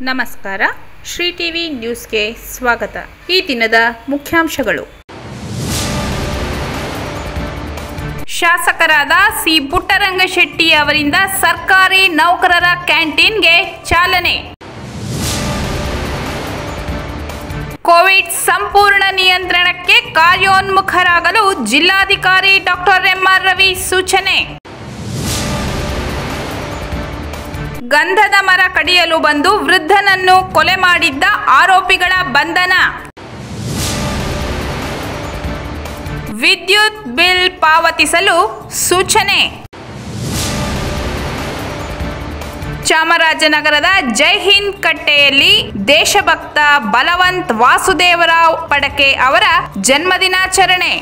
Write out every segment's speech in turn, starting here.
ನಮಸ್ಕಾರ ಶ್ರೀ ಟಿವಿ ನ್ಯೂಸ್ಗೆ ಸ್ವಾಗತ ಈ ದಿನದ ಮುಖ್ಯಾಂಶಗಳು ಶಾಸಕರಾದ ಸಿ ಪುಟ್ಟರಂಗಶೆಟ್ಟಿ ಅವರಿಂದ ಸರ್ಕಾರಿ ನೌಕರರ ಕ್ಯಾಂಟೀನ್ಗೆ ಚಾಲನೆ ಕೋವಿಡ್ ಸಂಪೂರ್ಣ ನಿಯಂತ್ರಣಕ್ಕೆ ಕಾರ್ಯೋನ್ಮುಖರಾಗಲು ಜಿಲ್ಲಾಧಿಕಾರಿ ಡಾಕ್ಟರ್ ಎಂಆರ್ ರವಿ ಸೂಚನೆ ಗಂಧದ ಮರ ಕಡಿಯಲು ಬಂದು ವೃದ್ಧನನ್ನು ಕೊಲೆ ಮಾಡಿದ್ದ ಆರೋಪಿಗಳ ಬಂಧನ ವಿದ್ಯುತ್ ಬಿಲ್ ಪಾವತಿಸಲು ಸೂಚನೆ ಚಾಮರಾಜನಗರದ ಜೈ ಹಿಂದ್ ಕಟ್ಟೆಯಲ್ಲಿ ದೇಶಭಕ್ತ ಬಲವಂತ್ ವಾಸುದೇವರಾವ್ ಪಡಕೆ ಅವರ ಜನ್ಮದಿನಾಚರಣೆ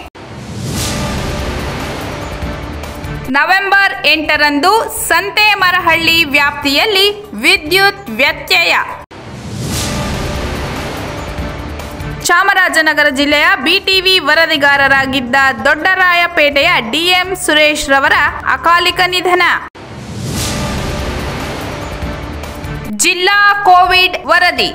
ನವೆಂಬರ್ ಎಂಟರಂದು ಸಂತೇಮರಹಳ್ಳಿ ವ್ಯಾಪ್ತಿಯಲ್ಲಿ ವಿದ್ಯುತ್ ವ್ಯತ್ಯಯ ಚಾಮರಾಜನಗರ ಜಿಲ್ಲೆಯ ಬಿಟಿವಿ ವರದಿಗಾರರಾಗಿದ್ದ ದೊಡ್ಡರಾಯಪೇಟೆಯ ಡಿಎಂ ಸುರೇಶ್ ರವರ ಅಕಾಲಿಕ ನಿಧನ ಜಿಲ್ಲಾ ಕೋವಿಡ್ ವರದಿ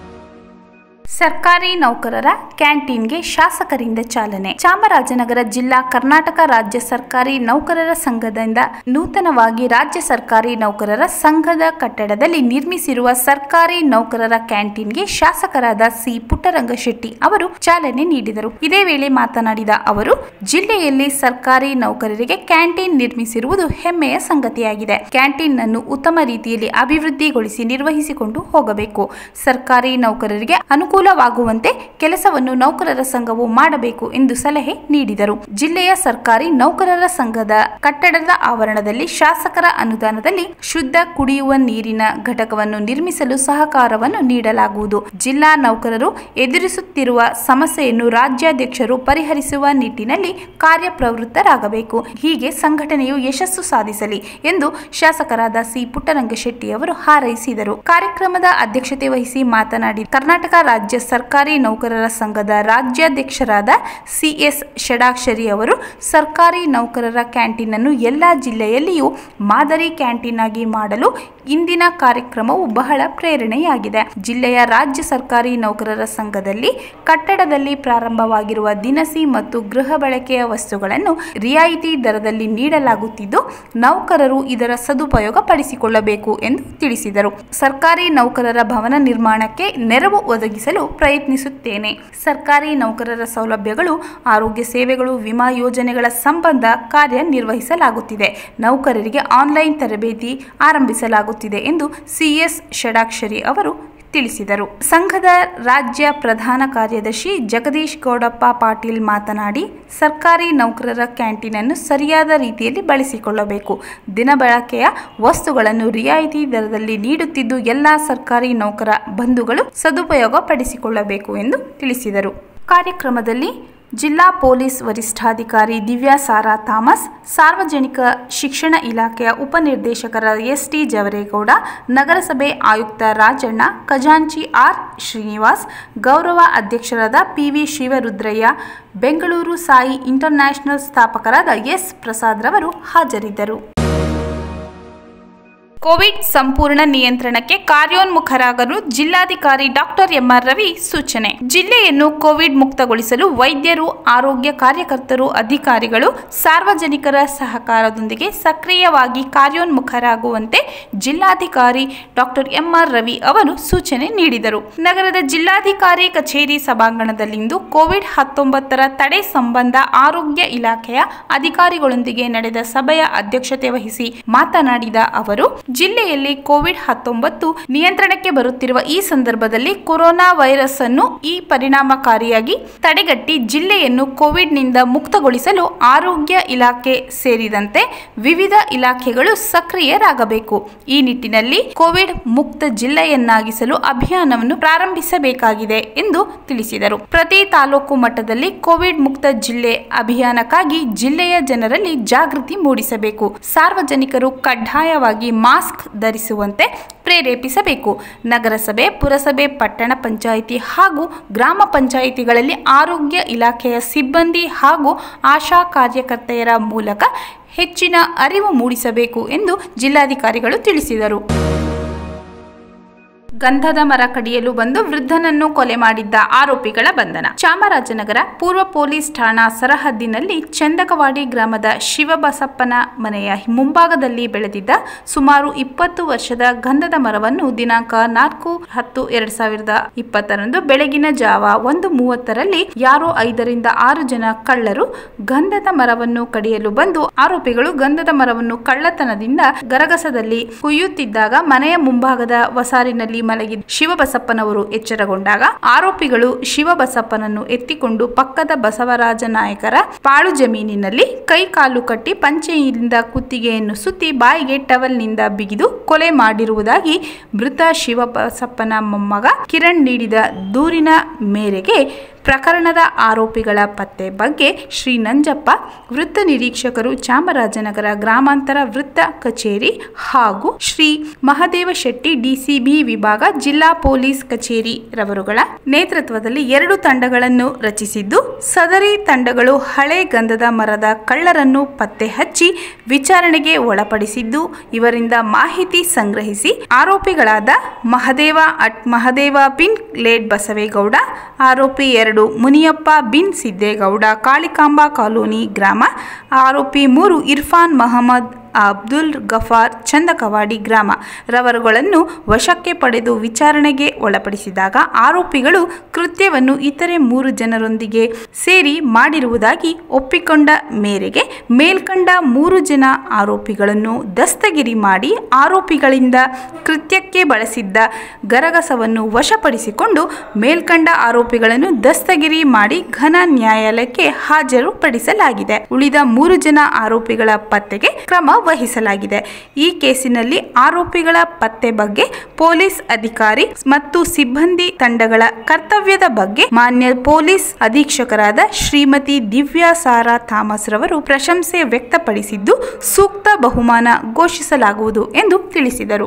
ಸರ್ಕಾರಿ ನೌಕರರ ಕ್ಯಾಂಟೀನ್ಗೆ ಶಾಸಕರಿಂದ ಚಾಲನೆ ಚಾಮರಾಜನಗರ ಜಿಲ್ಲಾ ಕರ್ನಾಟಕ ರಾಜ್ಯ ಸರ್ಕಾರಿ ನೌಕರರ ಸಂಘದಿಂದ ನೂತನವಾಗಿ ರಾಜ್ಯ ಸರ್ಕಾರಿ ನೌಕರರ ಸಂಘದ ಕಟ್ಟಡದಲ್ಲಿ ನಿರ್ಮಿಸಿರುವ ಸರ್ಕಾರಿ ನೌಕರರ ಕ್ಯಾಂಟೀನ್ಗೆ ಶಾಸಕರಾದ ಸಿ ಪುಟ್ಟರಂಗಶೆಟ್ಟಿ ಅವರು ಚಾಲನೆ ನೀಡಿದರು ಇದೇ ವೇಳೆ ಮಾತನಾಡಿದ ಅವರು ಜಿಲ್ಲೆಯಲ್ಲಿ ಸರ್ಕಾರಿ ನೌಕರರಿಗೆ ಕ್ಯಾಂಟೀನ್ ನಿರ್ಮಿಸಿರುವುದು ಹೆಮ್ಮೆಯ ಸಂಗತಿಯಾಗಿದೆ ಕ್ಯಾಂಟೀನ್ ಅನ್ನು ಉತ್ತಮ ರೀತಿಯಲ್ಲಿ ಅಭಿವೃದ್ಧಿಗೊಳಿಸಿ ನಿರ್ವಹಿಸಿಕೊಂಡು ಹೋಗಬೇಕು ಸರ್ಕಾರಿ ನೌಕರರಿಗೆ ಅನುಕೂಲವಾಗುವಂತೆ ಕೆಲಸವನ್ನು ನೌಕರರ ಸಂಘವು ಮಾಡಬೇಕು ಎಂದು ಸಲಹೆ ನೀಡಿದರು ಜಿಲ್ಲೆಯ ಸರ್ಕಾರಿ ನೌಕರರ ಸಂಘದ ಕಟ್ಟಡದ ಆವರಣದಲ್ಲಿ ಶಾಸಕರ ಅನುದಾನದಲ್ಲಿ ಶುದ್ಧ ಕುಡಿಯುವ ನೀರಿನ ಘಟಕವನ್ನು ನಿರ್ಮಿಸಲು ಸಹಕಾರವನ್ನು ನೀಡಲಾಗುವುದು ಜಿಲ್ಲಾ ನೌಕರರು ಎದುರಿಸುತ್ತಿರುವ ಸಮಸ್ಯೆಯನ್ನು ರಾಜ್ಯಾಧ್ಯಕ್ಷರು ಪರಿಹರಿಸುವ ನಿಟ್ಟಿನಲ್ಲಿ ಕಾರ್ಯಪ್ರವೃತ್ತರಾಗಬೇಕು ಹೀಗೆ ಸಂಘಟನೆಯು ಯಶಸ್ಸು ಸಾಧಿಸಲಿ ಎಂದು ಶಾಸಕರಾದ ಸಿ ಪುಟ್ಟರಂಗಶೆಟ್ಟಿ ಅವರು ಹಾರೈಸಿದರು ಕಾರ್ಯಕ್ರಮದ ಅಧ್ಯಕ್ಷತೆ ವಹಿಸಿ ಮಾತನಾಡಿ ಕರ್ನಾಟಕ ರಾಜ್ಯ ಸರ್ಕಾರಿ ನೌಕರರ ಸಂಘದ ರಾಜ್ಯಾಧ್ಯಕ್ಷರಾದ ಸಿಎಸ್ ಷಡಾಕ್ಷರಿ ಅವರು ಸರ್ಕಾರಿ ನೌಕರರ ಕ್ಯಾಂಟೀನ್ ಅನ್ನು ಎಲ್ಲಾ ಜಿಲ್ಲೆಯಲ್ಲಿಯೂ ಮಾದರಿ ಕ್ಯಾಂಟೀನ್ ಆಗಿ ಮಾಡಲು ಇಂದಿನ ಕಾರ್ಯಕ್ರಮವು ಬಹಳ ಪ್ರೇರಣೆಯಾಗಿದೆ ಜಿಲ್ಲೆಯ ರಾಜ್ಯ ಸರ್ಕಾರಿ ನೌಕರರ ಸಂಘದಲ್ಲಿ ಕಟ್ಟಡದಲ್ಲಿ ಪ್ರಾರಂಭವಾಗಿರುವ ದಿನಸಿ ಮತ್ತು ಗೃಹ ಬಳಕೆಯ ವಸ್ತುಗಳನ್ನು ರಿಯಾಯಿತಿ ದರದಲ್ಲಿ ನೀಡಲಾಗುತ್ತಿದ್ದು ನೌಕರರು ಇದರ ಸದುಪಯೋಗ ಪಡಿಸಿಕೊಳ್ಳಬೇಕು ಎಂದು ತಿಳಿಸಿದರು ಸರ್ಕಾರಿ ನೌಕರರ ಭವನ ನಿರ್ಮಾಣಕ್ಕೆ ನೆರವು ಒದಗಿಸಲು ಪ್ರಯತ್ನಿಸುತ್ತೇನೆ ಸರ್ಕಾರಿ ನೌಕರರ ಸೌಲಭ್ಯಗಳು ಆರೋಗ್ಯ ಸೇವೆಗಳು ವಿಮಾ ಯೋಜನೆಗಳ ಸಂಬಂಧ ಕಾರ್ಯನಿರ್ವಹಿಸಲಾಗುತ್ತಿದೆ ನೌಕರರಿಗೆ ಆನ್ಲೈನ್ ತರಬೇತಿ ಆರಂಭಿಸಲಾಗುತ್ತಿದೆ ಎಂದು ಸಿಎಸ್ ಷಡಾಕ್ಷರಿ ಅವರು ತಿಳಿಸಿದರು ಸಂಘದ ರಾಜ್ಯ ಪ್ರಧಾನ ಕಾರ್ಯದರ್ಶಿ ಜಗದೀಶ್ ಗೌಡಪ್ಪ ಪಾಟೀಲ್ ಮಾತನಾಡಿ ಸರ್ಕಾರಿ ನೌಕರರ ಕ್ಯಾಂಟೀನ್ ಅನ್ನು ಸರಿಯಾದ ರೀತಿಯಲ್ಲಿ ಬಳಸಿಕೊಳ್ಳಬೇಕು ದಿನಬಳಕೆಯ ವಸ್ತುಗಳನ್ನು ರಿಯಾಯಿತಿ ದರದಲ್ಲಿ ನೀಡುತ್ತಿದ್ದು ಎಲ್ಲ ಸರ್ಕಾರಿ ನೌಕರ ಬಂಧುಗಳು ಸದುಪಯೋಗ ಪಡಿಸಿಕೊಳ್ಳಬೇಕು ಎಂದು ತಿಳಿಸಿದರು ಕಾರ್ಯಕ್ರಮದಲ್ಲಿ ಜಿಲ್ಲಾ ಪೊಲೀಸ್ ವರಿಷ್ಠಾಧಿಕಾರಿ ದಿವ್ಯಾ ಸಾರಾ ಥಾಮಸ್ ಸಾರ್ವಜನಿಕ ಶಿಕ್ಷಣ ಇಲಾಖೆಯ ಉಪನಿರ್ದೇಶಕರ ಎಸ್ಟಿ ಜವರೇಗೌಡ ನಗರಸಭೆ ಆಯುಕ್ತ ರಾಜಣ್ಣ ಖಜಾಂಚಿ ಆರ್ ಶ್ರೀನಿವಾಸ್ ಗೌರವ ಅಧ್ಯಕ್ಷರಾದ ಪಿವಿ ಶಿವರುದ್ರಯ್ಯ ಬೆಂಗಳೂರು ಸಾಯಿ ಇಂಟರ್ನ್ಯಾಷನಲ್ ಸ್ಥಾಪಕರಾದ ಎಸ್ ಪ್ರಸಾದ್ ರವರು ಹಾಜರಿದ್ದರು ಕೋವಿಡ್ ಸಂಪೂರ್ಣ ನಿಯಂತ್ರಣಕ್ಕೆ ಕಾರ್ಯೋನ್ಮುಖರಾಗಲು ಜಿಲ್ಲಾಧಿಕಾರಿ ಡಾಕ್ಟರ್ ಎಂಆರ್ ರವಿ ಸೂಚನೆ ಜಿಲ್ಲೆಯನ್ನು ಕೋವಿಡ್ ಮುಕ್ತಗೊಳಿಸಲು ವೈದ್ಯರು ಆರೋಗ್ಯ ಕಾರ್ಯಕರ್ತರು ಅಧಿಕಾರಿಗಳು ಸಾರ್ವಜನಿಕರ ಸಹಕಾರದೊಂದಿಗೆ ಸಕ್ರಿಯವಾಗಿ ಕಾರ್ಯೋನ್ಮುಖರಾಗುವಂತೆ ಜಿಲ್ಲಾಧಿಕಾರಿ ಡಾಕ್ಟರ್ ಎಂಆರ್ ರವಿ ಅವರು ಸೂಚನೆ ನೀಡಿದರು ನಗರದ ಜಿಲ್ಲಾಧಿಕಾರಿ ಕಚೇರಿ ಸಭಾಂಗಣದಲ್ಲಿಂದು ಕೋವಿಡ್ ಹತ್ತೊಂಬತ್ತರ ತಡೆ ಸಂಬಂಧ ಆರೋಗ್ಯ ಇಲಾಖೆಯ ಅಧಿಕಾರಿಗಳೊಂದಿಗೆ ನಡೆದ ಸಭೆಯ ಅಧ್ಯಕ್ಷತೆ ವಹಿಸಿ ಮಾತನಾಡಿದ ಅವರು ಜಿಲ್ಲೆಯಲ್ಲಿ ಕೋವಿಡ್ ಹತ್ತೊಂಬತ್ತು ನಿಯಂತ್ರಣಕ್ಕೆ ಬರುತ್ತಿರುವ ಈ ಸಂದರ್ಭದಲ್ಲಿ ಕೊರೋನಾ ವೈರಸ್ ಅನ್ನು ಈ ಪರಿಣಾಮಕಾರಿಯಾಗಿ ತಡೆಗಟ್ಟಿ ಜಿಲ್ಲೆಯನ್ನು ಕೋವಿಡ್ನಿಂದ ಮುಕ್ತಗೊಳಿಸಲು ಆರೋಗ್ಯ ಇಲಾಖೆ ಸೇರಿದಂತೆ ವಿವಿಧ ಇಲಾಖೆಗಳು ಸಕ್ರಿಯರಾಗಬೇಕು ಈ ನಿಟ್ಟಿನಲ್ಲಿ ಕೋವಿಡ್ ಮುಕ್ತ ಜಿಲ್ಲೆಯನ್ನಾಗಿಸಲು ಅಭಿಯಾನವನ್ನು ಪ್ರಾರಂಭಿಸಬೇಕಾಗಿದೆ ಎಂದು ತಿಳಿಸಿದರು ಪ್ರತಿ ತಾಲೂಕು ಮಟ್ಟದಲ್ಲಿ ಕೋವಿಡ್ ಮುಕ್ತ ಜಿಲ್ಲೆ ಅಭಿಯಾನಕ್ಕಾಗಿ ಜಿಲ್ಲೆಯ ಜನರಲ್ಲಿ ಜಾಗೃತಿ ಮೂಡಿಸಬೇಕು ಸಾರ್ವಜನಿಕರು ಕಡ್ಡಾಯವಾಗಿ ಮಾಸ್ಕ್ ಧರಿಸುವಂತೆ ಪ್ರೇರೇಪಿಸಬೇಕು ನಗರಸಭೆ ಪುರಸಭೆ ಪಟ್ಟಣ ಪಂಚಾಯಿತಿ ಹಾಗೂ ಗ್ರಾಮ ಪಂಚಾಯಿತಿಗಳಲ್ಲಿ ಆರೋಗ್ಯ ಇಲಾಖೆಯ ಸಿಬ್ಬಂದಿ ಹಾಗೂ ಆಶಾ ಕಾರ್ಯಕರ್ತೆಯರ ಮೂಲಕ ಹೆಚ್ಚಿನ ಅರಿವು ಮೂಡಿಸಬೇಕು ಎಂದು ಜಿಲ್ಲಾಧಿಕಾರಿಗಳು ತಿಳಿಸಿದರು ಗಂಧದ ಮರ ಕಡಿಯಲು ಬಂದು ವೃದ್ಧನನ್ನು ಕೊಲೆ ಮಾಡಿದ್ದ ಆರೋಪಿಗಳ ಬಂಧನ ಚಾಮರಾಜನಗರ ಪೂರ್ವ ಪೊಲೀಸ್ ಠಾಣಾ ಸರಹದ್ದಿನಲ್ಲಿ ಚಂದಕವಾಡಿ ಗ್ರಾಮದ ಶಿವಬಸಪ್ಪನ ಮನೆಯ ಮುಂಭಾಗದಲ್ಲಿ ಬೆಳೆದಿದ್ದ ಸುಮಾರು ಇಪ್ಪತ್ತು ವರ್ಷದ ಗಂಧದ ಮರವನ್ನು ದಿನಾಂಕ ನಾಲ್ಕು ಹತ್ತು ಎರಡ್ ಸಾವಿರದ ಇಪ್ಪತ್ತರಂದು ಬೆಳಗಿನ ಜಾವ ಒಂದು ಮೂವತ್ತರಲ್ಲಿ ಯಾರೋ ಐದರಿಂದ ಆರು ಜನ ಕಳ್ಳರು ಗಂಧದ ಮರವನ್ನು ಕಡಿಯಲು ಬಂದು ಆರೋಪಿಗಳು ಗಂಧದ ಮರವನ್ನು ಕಳ್ಳತನದಿಂದ ಗರಗಸದಲ್ಲಿ ಕುಯ್ಯುತ್ತಿದ್ದಾಗ ಮನೆಯ ಮುಂಭಾಗದ ವಸಾರಿನಲ್ಲಿ ಮಲಗಿದ್ದ ಶಿವಬಸಪ್ಪನವರು ಎಚ್ಚರಗೊಂಡಾಗ ಆರೋಪಿಗಳು ಶಿವಬಸಪ್ಪನನ್ನು ಎತ್ತಿಕೊಂಡು ಪಕ್ಕದ ಬಸವರಾಜ ನಾಯಕರ ಪಾಳು ಜಮೀನಿನಲ್ಲಿ ಕೈ ಕಾಲು ಕಟ್ಟಿ ಪಂಚೆಯಿಂದ ಕುತ್ತಿಗೆಯನ್ನು ಸುತ್ತಿ ಬಾಯಿಗೆ ಟವಲ್ನಿಂದ ಬಿಗಿದು ಕೊಲೆ ಮಾಡಿರುವುದಾಗಿ ಮೃತ ಶಿವಬಸಪ್ಪನ ಮೊಮ್ಮಗ ಕಿರಣ್ ನೀಡಿದ ದೂರಿನ ಮೇರೆಗೆ ಪ್ರಕರಣದ ಆರೋಪಿಗಳ ಪತ್ತೆ ಬಗ್ಗೆ ಶ್ರೀ ನಂಜಪ್ಪ ವೃತ್ತ ನಿರೀಕ್ಷಕರು ಚಾಮರಾಜನಗರ ಗ್ರಾಮಾಂತರ ವೃತ್ತ ಕಚೇರಿ ಹಾಗೂ ಶ್ರೀ ಮಹದೇವ ಶೆಟ್ಟಿ ಡಿಸಿಬಿ ವಿಭಾಗ ಜಿಲ್ಲಾ ಪೊಲೀಸ್ ಕಚೇರಿ ರವರುಗಳ ನೇತೃತ್ವದಲ್ಲಿ ಎರಡು ತಂಡಗಳನ್ನು ರಚಿಸಿದ್ದು ಸದರಿ ತಂಡಗಳು ಹಳೆ ಗಂಧದ ಮರದ ಕಳ್ಳರನ್ನು ಪತ್ತೆ ಹಚ್ಚಿ ವಿಚಾರಣೆಗೆ ಒಳಪಡಿಸಿದ್ದು ಇವರಿಂದ ಮಾಹಿತಿ ಸಂಗ್ರಹಿಸಿ ಆರೋಪಿಗಳಾದ ಮಹದೇವ ಅಟ್ ಮಹದೇವ ಬಿನ್ ಲೇಡ್ ಬಸವೇಗೌಡ ಆರೋಪಿ ಎರಡು ಮುನಿಯಪ್ಪ ಬಿನ್ ಸಿದ್ದೇಗೌಡ ಕಾಳಿಕಾಂಬಾ ಕಾಲೋನಿ ಗ್ರಾಮ ಆರೋಪಿ ಮೂರು ಇರ್ಫಾನ್ ಮಹಮ್ಮದ್ ಅಬ್ದುಲ್ ಗಫಾರ್ ಚಂದಕವಾಡಿ ಗ್ರಾಮ ರವರುಗಳನ್ನು ವಶಕ್ಕೆ ಪಡೆದು ವಿಚಾರಣೆಗೆ ಒಳಪಡಿಸಿದಾಗ ಆರೋಪಿಗಳು ಕೃತ್ಯವನ್ನು ಇತರೆ ಮೂರು ಜನರೊಂದಿಗೆ ಸೇರಿ ಮಾಡಿರುವುದಾಗಿ ಒಪ್ಪಿಕೊಂಡ ಮೇರೆಗೆ ಮೇಲ್ಕಂಡ ಮೂರು ಜನ ಆರೋಪಿಗಳನ್ನು ದಸ್ತಗಿರಿ ಮಾಡಿ ಆರೋಪಿಗಳಿಂದ ಕೃತ್ಯಕ್ಕೆ ಬಳಸಿದ್ದ ಗರಗಸವನ್ನು ವಶಪಡಿಸಿಕೊಂಡು ಮೇಲ್ಕಂಡ ಆರೋಪಿಗಳನ್ನು ದಸ್ತಗಿರಿ ಮಾಡಿ ಘನ ನ್ಯಾಯಾಲಯಕ್ಕೆ ಹಾಜರುಪಡಿಸಲಾಗಿದೆ ಉಳಿದ ಮೂರು ಜನ ಆರೋಪಿಗಳ ಪತ್ತೆಗೆ ಕ್ರಮ ವಹಿಸಲಾಗಿದೆ ಈ ಕೇಸಿನಲ್ಲಿ ಆರೋಪಿಗಳ ಪತ್ತೆ ಬಗ್ಗೆ ಪೊಲೀಸ್ ಅಧಿಕಾರಿ ಮತ್ತು ಸಿಬ್ಬಂದಿ ತಂಡಗಳ ಕರ್ತವ್ಯದ ಬಗ್ಗೆ ಮಾನ್ಯ ಪೊಲೀಸ್ ಅಧೀಕ್ಷಕರಾದ ಶ್ರೀಮತಿ ದಿವ್ಯಾ ಸಾರಾ ಥಾಮಸ್ ರವರು ಪ್ರಶಂಸೆ ವ್ಯಕ್ತಪಡಿಸಿದ್ದು ಸೂಕ್ತ ಬಹುಮಾನ ಘೋಷಿಸಲಾಗುವುದು ಎಂದು ತಿಳಿಸಿದರು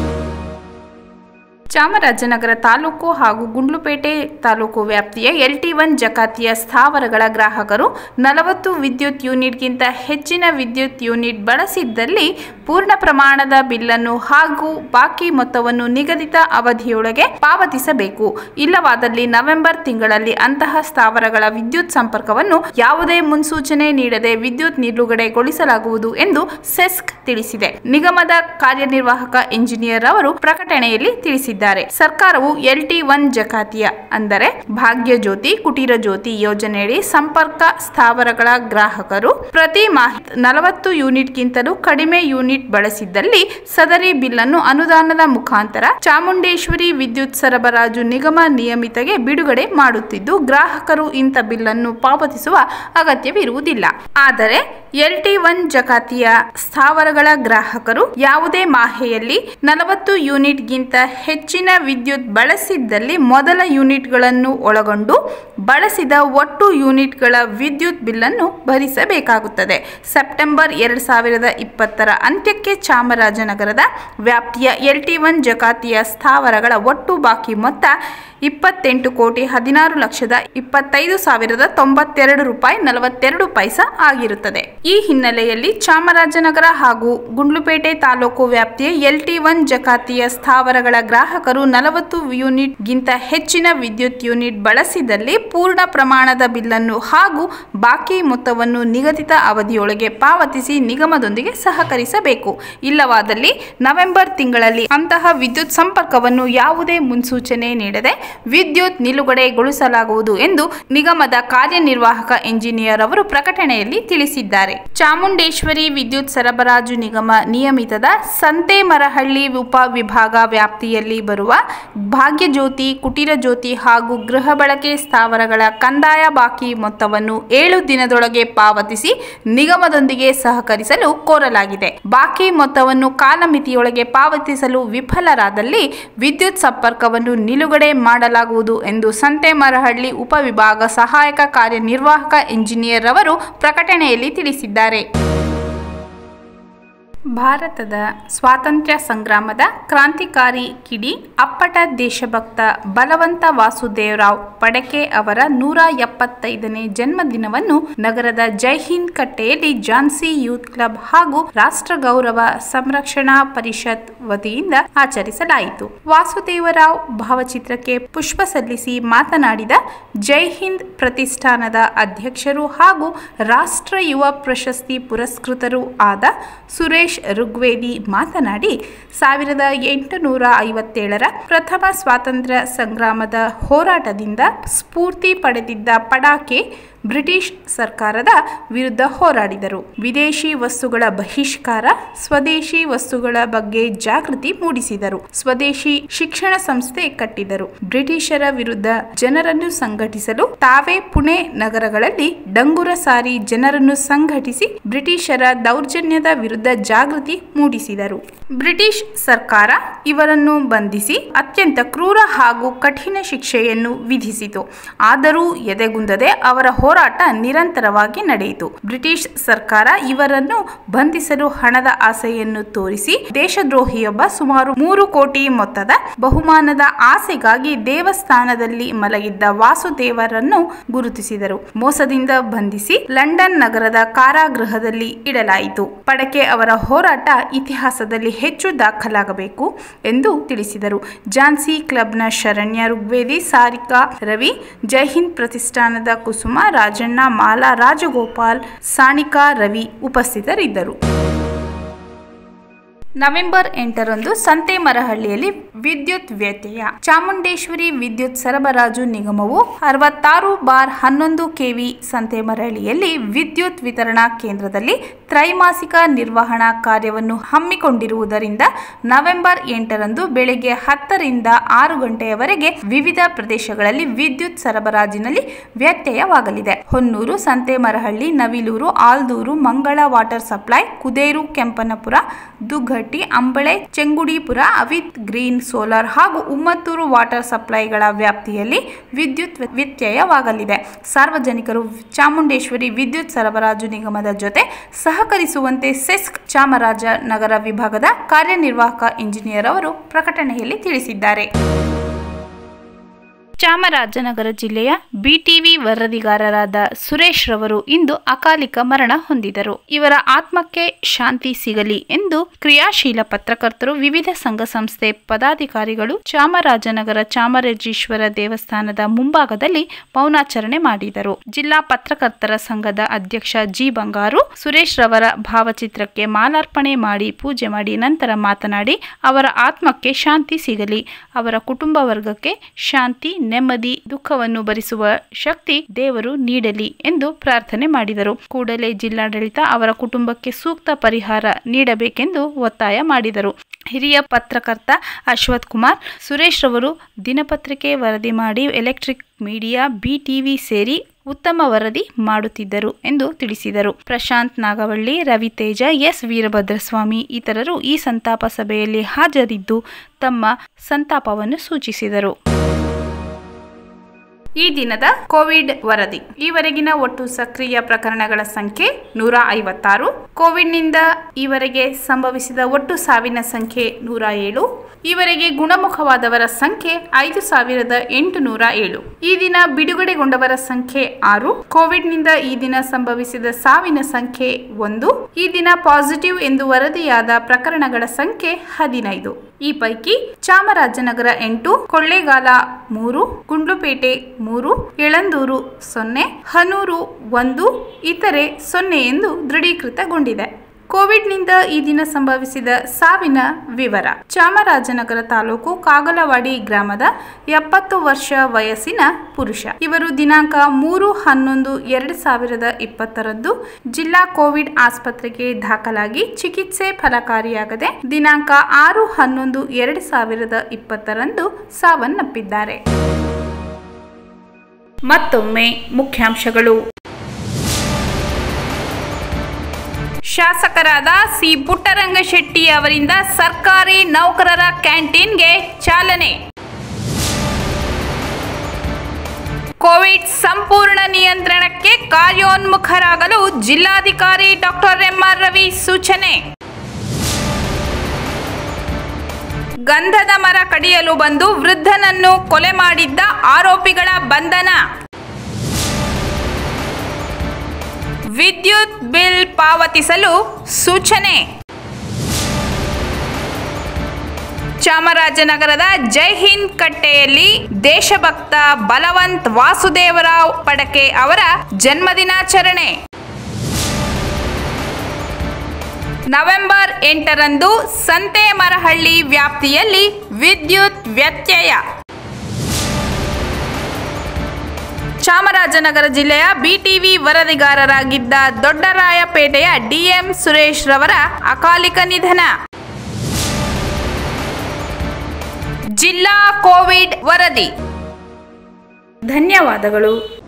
ಚಾಮರಾಜನಗರ ತಾಲೂಕು ಹಾಗೂ ಗುಂಡ್ಲುಪೇಟೆ ತಾಲೂಕು ವ್ಯಾಪ್ತಿಯ ಎಲ್ ಟಿ ಒನ್ ಜಕಾತಿಯ ಸ್ಥಾವರಗಳ ಗ್ರಾಹಕರು ನಲವತ್ತು ವಿದ್ಯುತ್ ಯೂನಿಟ್ಗಿಂತ ಹೆಚ್ಚಿನ ವಿದ್ಯುತ್ ಯೂನಿಟ್ ಬಳಸಿದ್ದಲ್ಲಿ ಪೂರ್ಣ ಪ್ರಮಾಣದ ಬಿಲ್ಲನ್ನು ಹಾಗೂ ಬಾಕಿ ಮೊತ್ತವನ್ನು ನಿಗದಿತ ಅವಧಿಯೊಳಗೆ ಪಾವತಿಸಬೇಕು ಇಲ್ಲವಾದಲ್ಲಿ ನವೆಂಬರ್ ತಿಂಗಳಲ್ಲಿ ಅಂತಹ ಸ್ಥಾವರಗಳ ವಿದ್ಯುತ್ ಸಂಪರ್ಕವನ್ನು ಯಾವುದೇ ಮುನ್ಸೂಚನೆ ನೀಡದೆ ವಿದ್ಯುತ್ ನಿಲುಗಡೆಗೊಳಿಸಲಾಗುವುದು ಎಂದು ಸೆಸ್ಕ್ ತಿಳಿಸಿದೆ ನಿಗಮದ ಕಾರ್ಯನಿರ್ವಾಹಕ ಇಂಜಿನಿಯರ್ ಅವರು ಪ್ರಕಟಣೆಯಲ್ಲಿ ತಿಳಿಸಿದ್ದಾರೆ ಸರ್ಕಾರವು ಎಲ್ ಟಿ ಒನ್ ಜಕಾತಿಯ ಅಂದರೆ ಭಾಗ್ಯ ಜ್ಯೋತಿ ಕುಟೀರ ಜ್ಯೋತಿ ಯೋಜನೆಯಡಿ ಸಂಪರ್ಕ ಸ್ಥಾವರಗಳ ಗ್ರಾಹಕರು ಪ್ರತಿ ಮಾಹ ನಲವತ್ತು ಯೂನಿಟ್ಗಿಂತಲೂ ಕಡಿಮೆ ಯೂನಿಟ್ ಬಳಸಿದ್ದಲ್ಲಿ ಸದರಿ ಬಿಲ್ಲನ್ನು ಅನುದಾನದ ಮುಖಾಂತರ ಚಾಮುಂಡೇಶ್ವರಿ ವಿದ್ಯುತ್ ಸರಬರಾಜು ನಿಗಮ ನಿಯಮಿತಗೆ ಬಿಡುಗಡೆ ಮಾಡುತ್ತಿದ್ದು ಗ್ರಾಹಕರು ಇಂಥ ಬಿಲ್ಲನ್ನು ಪಾವತಿಸುವ ಅಗತ್ಯವಿರುವುದಿಲ್ಲ ಆದರೆ ಎಲ್ ಟಿ ಒನ್ ಜಕಾತಿಯ ಸ್ಥಾವರಗಳ ಗ್ರಾಹಕರು ಯಾವುದೇ ಮಾಹೆಯಲ್ಲಿ ನಲವತ್ತು ಯೂನಿಟ್ಗಿಂತ ಹೆಚ್ಚಿನ ವಿದ್ಯುತ್ ಬಳಸಿದ್ದಲ್ಲಿ ಮೊದಲ ಯೂನಿಟ್ಗಳನ್ನು ಒಳಗೊಂಡು ಬಳಸಿದ ಒಟ್ಟು ಯೂನಿಟ್ಗಳ ವಿದ್ಯುತ್ ಬಿಲ್ಲನ್ನು ಭರಿಸಬೇಕಾಗುತ್ತದೆ ಸೆಪ್ಟೆಂಬರ್ ಎರಡು ಸಾವಿರದ ಇಪ್ಪತ್ತರ ಅಂತ್ಯಕ್ಕೆ ಚಾಮರಾಜನಗರದ ವ್ಯಾಪ್ತಿಯ ಎಲ್ ಟಿ ಒನ್ ಜಕಾತಿಯ ಸ್ಥಾವರಗಳ ಒಟ್ಟು ಬಾಕಿ ಮೊತ್ತ ಇಪ್ಪತ್ತೆಂಟು ಕೋಟಿ ಹದಿನಾರು ಲಕ್ಷದ ಇಪ್ಪತ್ತೈದು ಸಾವಿರದ ತೊಂಬತ್ತೆರಡು ರೂಪಾಯಿ ನಲವತ್ತೆರಡು ಪೈಸಾ ಆಗಿರುತ್ತದೆ ಈ ಹಿನ್ನೆಲೆಯಲ್ಲಿ ಚಾಮರಾಜನಗರ ಹಾಗೂ ಗುಂಡ್ಲುಪೇಟೆ ತಾಲೂಕು ವ್ಯಾಪ್ತಿಯ ಎಲ್ ಟಿ ಒನ್ ಜಕಾತಿಯ ಸ್ಥಾವರಗಳ ಗ್ರಾಹಕರು ನಲವತ್ತು ಯೂನಿಟ್ಗಿಂತ ಹೆಚ್ಚಿನ ವಿದ್ಯುತ್ ಯೂನಿಟ್ ಬಳಸಿದಲ್ಲಿ ಪೂರ್ಣ ಪ್ರಮಾಣದ ಬಿಲ್ಲನ್ನು ಹಾಗೂ ಬಾಕಿ ಮೊತ್ತವನ್ನು ನಿಗದಿತ ಅವಧಿಯೊಳಗೆ ಪಾವತಿಸಿ ನಿಗಮದೊಂದಿಗೆ ಸಹಕರಿಸಬೇಕು ಇಲ್ಲವಾದಲ್ಲಿ ನವೆಂಬರ್ ತಿಂಗಳಲ್ಲಿ ಅಂತಹ ವಿದ್ಯುತ್ ಸಂಪರ್ಕವನ್ನು ಯಾವುದೇ ಮುನ್ಸೂಚನೆ ನೀಡದೆ ವಿದ್ಯುತ್ ನಿಲುಗಡೆಗೊಳಿಸಲಾಗುವುದು ಎಂದು ನಿಗಮದ ಕಾರ್ಯನಿರ್ವಾಹಕ ಇಂಜಿನಿಯರ್ ಅವರು ಪ್ರಕಟಣೆಯಲ್ಲಿ ತಿಳಿಸಿದ್ದಾರೆ ಚಾಮುಂಡೇಶ್ವರಿ ವಿದ್ಯುತ್ ಸರಬರಾಜು ನಿಗಮ ನಿಯಮಿತದ ಸಂತೇಮರಹಳ್ಳಿ ಉಪ ವಿಭಾಗ ವ್ಯಾಪ್ತಿಯಲ್ಲಿ ಬರುವ ಭಾಗ್ಯಜ್ಯೋತಿ ಕುಟೀರ ಜ್ಯೋತಿ ಹಾಗೂ ಗೃಹ ಬಳಕೆ ಸ್ಥಾವರಗಳ ಕಂದಾಯ ಬಾಕಿ ಮೊತ್ತವನ್ನು ಏಳು ದಿನದೊಳಗೆ ಪಾವತಿಸಿ ನಿಗಮದೊಂದಿಗೆ ಸಹಕರಿಸಲು ಕೋರಲಾಗಿದೆ ಬಾಕಿ ಮೊತ್ತವನ್ನು ಕಾಲಮಿತಿಯೊಳಗೆ ಪಾವತಿಸಲು ವಿಫಲರಾದಲ್ಲಿ ವಿದ್ಯುತ್ ಸಂಪರ್ಕವನ್ನು ನಿಲುಗಡೆ ಮಾಡಲಾಗುವುದು ಎಂದು ಸಂತೇಮರಹಳ್ಳಿ ಉಪವಿಭಾಗ ಸಹಾಯಕ ಕಾರ್ಯನಿರ್ವಾಹಕ ಇಂಜಿನಿಯರ್ ಅವರು ಪ್ರಕಟಣೆಯಲ್ಲಿ ತಿಳಿಸಿದ್ದಾರೆ ಭಾರತದ ಸ್ವಾತಂತ್ರ್ಯ ಸಂಗ್ರಾಮದ ಕ್ರಾಂತಿಕಾರಿ ಕಿಡಿ ಅಪ್ಪಟ ದೇಶಭಕ್ತ ಬಲವಂತ ವಾಸುದೇವರಾವ್ ಪಡಕೆ ಅವರ ನೂರ ಎಪ್ಪತ್ತೈದನೇ ಜನ್ಮದಿನವನ್ನು ನಗರದ ಜೈ ಹಿಂದ್ ಕಟ್ಟೆಯಲ್ಲಿ ಝಾನ್ಸಿ ಯೂತ್ ಕ್ಲಬ್ ಹಾಗೂ ರಾಷ್ಟ್ರ ಗೌರವ ಸಂರಕ್ಷಣಾ ಪರಿಷತ್ ವತಿಯಿಂದ ಆಚರಿಸಲಾಯಿತು ವಾಸುದೇವರಾವ್ ಭಾವಚಿತ್ರಕ್ಕೆ ಪುಷ್ಪ ಸಲ್ಲಿಸಿ ಮಾತನಾಡಿದ ಜೈ ಹಿಂದ್ ಪ್ರತಿಷ್ಠಾನದ ಅಧ್ಯಕ್ಷರು ಹಾಗೂ ರಾಷ್ಟ್ರ ಯುವ ಪ್ರಶಸ್ತಿ ಪುರಸ್ಕೃತರೂ ಆದ ಸುರೇಶ್ ಋಗ್ವೇದಿ ಮಾತನಾಡಿ ಸಾವಿರದ ಎಂಟುನೂರ ಐವತ್ತೇಳರ ಪ್ರಥಮ ಸ್ವಾತಂತ್ರ್ಯ ಸಂಗ್ರಾಮದ ಹೋರಾಟದಿಂದ ಸ್ಫೂರ್ತಿ ಪಡೆದಿದ್ದ ಪಡಾಕೆ ಬ್ರಿಟಿಷ್ ಸರ್ಕಾರದ ವಿರುದ್ಧ ಹೋರಾಡಿದರು ವಿದೇಶಿ ವಸ್ತುಗಳ ಬಹಿಷ್ಕಾರ ಸ್ವದೇಶಿ ವಸ್ತುಗಳ ಬಗ್ಗೆ ಜಾಗೃತಿ ಮೂಡಿಸಿದರು ಸ್ವದೇಶಿ ಶಿಕ್ಷಣ ಸಂಸ್ಥೆ ಕಟ್ಟಿದರು ಬ್ರಿಟಿಷರ ವಿರುದ್ಧ ಜನರನ್ನು ಸಂಘಟಿಸಲು ತಾವೇ ಪುಣೆ ನಗರಗಳಲ್ಲಿ ಡಂಗುರ ಸಾರಿ ಜನರನ್ನು ಸಂಘಟಿಸಿ ಬ್ರಿಟಿಷರ ದೌರ್ಜನ್ಯದ ವಿರುದ್ಧ ಜಾಗೃತಿ ಮೂಡಿಸಿದರು ಬ್ರಿಟಿಷ್ ಸರ್ಕಾರ ಇವರನ್ನು ಬಂಧಿಸಿ ಅತ್ಯಂತ ಕ್ರೂರ ಹಾಗೂ ಕಠಿಣ ಶಿಕ್ಷೆಯನ್ನು ವಿಧಿಸಿತು ಆದರೂ ಎದೆಗುಂದದೆ ಅವರ ಹೋರಾಟ ನಿರಂತರವಾಗಿ ನಡೆಯಿತು ಬ್ರಿಟಿಷ್ ಸರ್ಕಾರ ಇವರನ್ನು ಬಂಧಿಸಲು ಹಣದ ಆಸೆಯನ್ನು ತೋರಿಸಿ ದೇಶದ್ರೋಹಿಯೊಬ್ಬ ಸುಮಾರು ಮೂರು ಕೋಟಿ ಮೊತ್ತದ ಬಹುಮಾನದ ಆಸೆಗಾಗಿ ದೇವಸ್ಥಾನದಲ್ಲಿ ಮಲಗಿದ್ದ ವಾಸುದೇವರನ್ನು ಗುರುತಿಸಿದರು ಮೋಸದಿಂದ ಬಂಧಿಸಿ ಲಂಡನ್ ನಗರದ ಕಾರಾಗೃಹದಲ್ಲಿ ಇಡಲಾಯಿತು ಪಡಕೆ ಅವರ ಹೋರಾಟ ಇತಿಹಾಸದಲ್ಲಿ ಹೆಚ್ಚು ದಾಖಲಾಗಬೇಕು ಎಂದು ತಿಳಿಸಿದರು ಝಾನ್ಸಿ ಕ್ಲಬ್ನ ಶರಣ್ಯ ಋಗ್ವೇದಿ ಸಾರಿಕಾ ರವಿ ಜೈಹಿಂದ್ ಪ್ರತಿಷ್ಠಾನದ ಕುಸುಮ ರಾಜಣ್ಣ ಮಾಲಾ ರಾಜಗೋಪಾಲ್ ಸಾಣಿಕಾ ರವಿ ಉಪಸ್ಥಿತರಿದ್ದರು ನವೆಂಬರ್ ಎಂಟರಂದು ಸಂತೆಮರಹಳ್ಳಿಯಲ್ಲಿ ವಿದ್ಯುತ್ ವ್ಯತ್ಯಯ ಚಾಮುಂಡೇಶ್ವರಿ ವಿದ್ಯುತ್ ಸರಬರಾಜು ನಿಗಮವು ಅರವತ್ತಾರು ಬಾರ್ ಹನ್ನೊಂದು ಕೆವಿ ಸಂತೆಮರಹಳ್ಳಿಯಲ್ಲಿ ವಿದ್ಯುತ್ ವಿತರಣಾ ಕೇಂದ್ರದಲ್ಲಿ ತ್ರೈಮಾಸಿಕ ನಿರ್ವಹಣಾ ಕಾರ್ಯವನ್ನು ಹಮ್ಮಿಕೊಂಡಿರುವುದರಿಂದ ನವೆಂಬರ್ ಎಂಟರಂದು ಬೆಳಗ್ಗೆ ಹತ್ತರಿಂದ ಆರು ಗಂಟೆಯವರೆಗೆ ವಿವಿಧ ಪ್ರದೇಶಗಳಲ್ಲಿ ವಿದ್ಯುತ್ ಸರಬರಾಜಿನಲ್ಲಿ ವ್ಯತ್ಯಯವಾಗಲಿದೆ ಹೊನ್ನೂರು ಸಂತೆಮರಹಳ್ಳಿ ನವಿಲೂರು ಆಲ್ದೂರು ಮಂಗಳ ವಾಟರ್ ಸಪ್ಲೈ ಕುದೇರು ಕೆಂಪನಪುರ ದುಗ್ಗಟ್ಟಿ ಅಂಬಳೆ ಚೆಂಗುಡಿಪುರ ಅವಿತ್ ಗ್ರೀನ್ ಸೋಲಾರ್ ಹಾಗೂ ಉಮ್ಮತ್ತೂರು ವಾಟರ್ ಸಪ್ಲೈಗಳ ವ್ಯಾಪ್ತಿಯಲ್ಲಿ ವಿದ್ಯುತ್ ವ್ಯತ್ಯಯವಾಗಲಿದೆ ಸಾರ್ವಜನಿಕರು ಚಾಮುಂಡೇಶ್ವರಿ ವಿದ್ಯುತ್ ಸರಬರಾಜು ನಿಗಮದ ಜೊತೆ ಸಹಕರಿಸುವಂತೆ ಸೆಸ್ಕ್ ಚಾಮರಾಜನಗರ ವಿಭಾಗದ ಕಾರ್ಯನಿರ್ವಾಹಕ ಇಂಜಿನಿಯರ್ ಅವರು ಪ್ರಕಟಣೆಯಲ್ಲಿ ತಿಳಿಸಿದ್ದಾರೆ ಚಾಮರಾಜನಗರ ಜಿಲ್ಲೆಯ ಬಿಟಿವಿ ವರದಿಗಾರರಾದ ಸುರೇಶ್ ರವರು ಇಂದು ಅಕಾಲಿಕ ಮರಣ ಹೊಂದಿದರು ಇವರ ಆತ್ಮಕ್ಕೆ ಶಾಂತಿ ಸಿಗಲಿ ಎಂದು ಕ್ರಿಯಾಶೀಲ ಪತ್ರಕರ್ತರು ವಿವಿಧ ಸಂಘ ಸಂಸ್ಥೆ ಪದಾಧಿಕಾರಿಗಳು ಚಾಮರಾಜನಗರ ಚಾಮರಾಜೇಶ್ವರ ದೇವಸ್ಥಾನದ ಮುಂಭಾಗದಲ್ಲಿ ಮೌನಾಚರಣೆ ಮಾಡಿದರು ಜಿಲ್ಲಾ ಪತ್ರಕರ್ತರ ಸಂಘದ ಅಧ್ಯಕ್ಷ ಜಿ ಬಂಗಾರು ಸುರೇಶ್ ರವರ ಭಾವಚಿತ್ರಕ್ಕೆ ಮಾಲಾರ್ಪಣೆ ಮಾಡಿ ಪೂಜೆ ಮಾಡಿ ನಂತರ ಮಾತನಾಡಿ ಅವರ ಆತ್ಮಕ್ಕೆ ಶಾಂತಿ ಸಿಗಲಿ ಅವರ ಕುಟುಂಬ ವರ್ಗಕ್ಕೆ ಶಾಂತಿ ನೆಮ್ಮದಿ ದುಃಖವನ್ನು ಭರಿಸುವ ಶಕ್ತಿ ದೇವರು ನೀಡಲಿ ಎಂದು ಪ್ರಾರ್ಥನೆ ಮಾಡಿದರು ಕೂಡಲೇ ಜಿಲ್ಲಾಡಳಿತ ಅವರ ಕುಟುಂಬಕ್ಕೆ ಸೂಕ್ತ ಪರಿಹಾರ ನೀಡಬೇಕೆಂದು ಒತ್ತಾಯ ಮಾಡಿದರು ಹಿರಿಯ ಪತ್ರಕರ್ತ ಅಶ್ವಥ್ ಕುಮಾರ್ ಸುರೇಶ್ ರವರು ದಿನಪತ್ರಿಕೆ ವರದಿ ಮಾಡಿ ಎಲೆಕ್ಟ್ರಿಕ್ ಮೀಡಿಯಾ ಬಿಟಿವಿ ಸೇರಿ ಉತ್ತಮ ವರದಿ ಮಾಡುತ್ತಿದ್ದರು ಎಂದು ತಿಳಿಸಿದರು ಪ್ರಶಾಂತ್ ನಾಗವಳ್ಳಿ ರವಿತೇಜ ಎಸ್ ವೀರಭದ್ರಸ್ವಾಮಿ ಇತರರು ಈ ಸಂತಾಪ ಸಭೆಯಲ್ಲಿ ಹಾಜರಿದ್ದು ತಮ್ಮ ಸಂತಾಪವನ್ನು ಸೂಚಿಸಿದರು ಈ ದಿನದ ಕೋವಿಡ್ ವರದಿ ಈವರೆಗಿನ ಒಟ್ಟು ಸಕ್ರಿಯ ಪ್ರಕರಣಗಳ ಸಂಖ್ಯೆ ನೂರ ಐವತ್ತಾರು ಕೋವಿಡ್ನಿಂದ ಈವರೆಗೆ ಸಂಭವಿಸಿದ ಒಟ್ಟು ಸಾವಿನ ಸಂಖ್ಯೆ ನೂರ ಏಳು ಈವರೆಗೆ ಗುಣಮುಖವಾದವರ ಸಂಖ್ಯೆ ಐದು ಸಾವಿರದ ಎಂಟುನೂರ ಏಳು ಈ ದಿನ ಬಿಡುಗಡೆಗೊಂಡವರ ಸಂಖ್ಯೆ ಆರು ಕೋವಿಡ್ನಿಂದ ಈ ದಿನ ಸಂಭವಿಸಿದ ಸಾವಿನ ಸಂಖ್ಯೆ ಒಂದು ಈ ದಿನ ಪಾಸಿಟಿವ್ ಎಂದು ವರದಿಯಾದ ಪ್ರಕರಣಗಳ ಸಂಖ್ಯೆ ಹದಿನೈದು ಈ ಪೈಕಿ ಚಾಮರಾಜನಗರ ಎಂಟು ಕೊಳ್ಳೇಗಾಲ ಮೂರು ಗುಂಡ್ಲುಪೇಟೆ ಮೂರು ಯಳಂದೂರು ಸೊನ್ನೆ ಹನೂರು ಒಂದು ಇತರೆ ಸೊನ್ನೆ ಎಂದು ದೃಢೀಕೃತಗೊಂಡಿದೆ ಕೋವಿಡ್ನಿಂದ ಈ ದಿನ ಸಂಭವಿಸಿದ ಸಾವಿನ ವಿವರ ಚಾಮರಾಜನಗರ ತಾಲೂಕು ಕಾಗಲವಾಡಿ ಗ್ರಾಮದ ಎಪ್ಪತ್ತು ವರ್ಷ ವಯಸ್ಸಿನ ಪುರುಷ ಇವರು ದಿನಾಂಕ ಮೂರು ಹನ್ನೊಂದು ಎರಡು ಸಾವಿರದ ಇಪ್ಪತ್ತರಂದು ಜಿಲ್ಲಾ ಕೋವಿಡ್ ಆಸ್ಪತ್ರೆಗೆ ದಾಖಲಾಗಿ ಚಿಕಿತ್ಸೆ ಫಲಕಾರಿಯಾಗದೆ ದಿನಾಂಕ ಆರು ಹನ್ನೊಂದು ಎರಡು ಸಾವಿರದ ಇಪ್ಪತ್ತರಂದು ಸಾವನ್ನಪ್ಪಿದ್ದಾರೆ ಮತ್ತೊಮ್ಮೆ ಮುಖ್ಯಾಂಶಗಳು ಶಾಸಕರಾದ ಸಿ ಪುಟ್ಟರಂಗಶೆಟ್ಟಿ ಅವರಿಂದ ಸರ್ಕಾರಿ ನೌಕರರ ಕ್ಯಾಂಟೀನ್ಗೆ ಚಾಲನೆ ಕೋವಿಡ್ ಸಂಪೂರ್ಣ ನಿಯಂತ್ರಣಕ್ಕೆ ಕಾರ್ಯೋನ್ಮುಖರಾಗಲು ಜಿಲ್ಲಾಧಿಕಾರಿ ಡಾಕ್ಟರ್ ಎಂಆರ್ ರವಿ ಸೂಚನೆ ಗಂಧದ ಮರ ಕಡಿಯಲು ಬಂದು ವೃದ್ಧನನ್ನು ಕೊಲೆ ಮಾಡಿದ್ದ ಆರೋಪಿಗಳ ಬಂಧನ ವಿದ್ಯುತ್ ಬಿಲ್ ಪಾವತಿಸಲು ಸೂಚನೆ ಚಾಮರಾಜನಗರದ ಜೈ ಹಿಂದ್ ಕಟ್ಟೆಯಲ್ಲಿ ದೇಶಭಕ್ತ ಬಲವಂತ್ ವಾಸುದೇವರಾವ್ ಪಡಕೆ ಅವರ ಜನ್ಮದಿನಾಚರಣೆ ನವೆಂಬರ್ ಎಂಟರಂದು ಸಂತೇಮರಹಳ್ಳಿ ವ್ಯಾಪ್ತಿಯಲ್ಲಿ ವಿದ್ಯುತ್ ವ್ಯತ್ಯಯ ಚಾಮರಾಜನಗರ ಜಿಲ್ಲೆಯ ಬಿಟಿವಿ ವರದಿಗಾರರಾಗಿದ್ದ ದೊಡ್ಡರಾಯಪೇಟೆಯ ಡಿಎಂ ಸುರೇಶ್ ರವರ ಅಕಾಲಿಕ ನಿಧನ ಜಿಲ್ಲಾ ಕೋವಿಡ್ ವರದಿ ಧನ್ಯವಾದಗಳು